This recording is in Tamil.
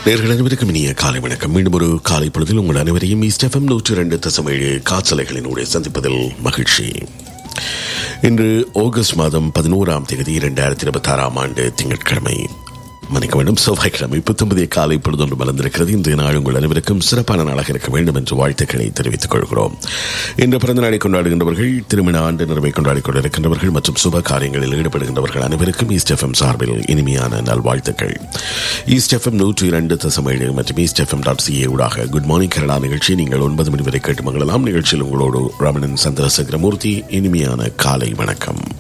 நேர்கள் அனைவருக்கும் இனிய காலை வணக்கம் மீண்டும் ஒரு காலை பொழுதில் உங்கள் அனைவரையும் ஈஸ்ட் எஃப்எம் நூற்றி ரெண்டு தசம் ஏழு காற்றலைகளினூடே சந்திப்பதில் மகிழ்ச்சி இன்று ஆகஸ்ட் மாதம் பதினோராம் தேதி இரண்டாயிரத்தி இருபத்தி ஆறாம் ஆண்டு திங்கட்கிழமை மன்னிக்க வேண்டும் செவ்வாய்க்கிழமை புத்தம்பதிய காலை பொழுதொன்று மலர்ந்திருக்கிறது இன்றைய நாள் உங்கள் அனைவருக்கும் சிறப்பான நாளாக இருக்க வேண்டும் என்று வாழ்த்துக்களை தெரிவித்துக் கொள்கிறோம் இன்று பிறந்த நாளை கொண்டாடுகின்றவர்கள் திருமண ஆண்டு நிறைவை கொண்டாடிக் கொண்டிருக்கின்றவர்கள் மற்றும் சுப காரியங்களில் ஈடுபடுகின்றவர்கள் அனைவருக்கும் ஈஸ்ட் எஃப்எம் சார்பில் இனிமையான நல்வாழ்த்துக்கள் ஈஸ்ட் எஃப்எம் நூற்றி இரண்டு தசம் ஏழு மற்றும் ஈஸ்ட் எஃப்எம் டாட் சிஏ ஊடாக குட் மார்னிங் கனடா நிகழ்ச்சி நீங்கள் ஒன்பது மணி வரை கேட்டு மங்களலாம் நிகழ்ச்சியில் உங்களோடு ரமணன் சந்திரசேகரமூர்த்தி இனிமையான காலை வணக்கம்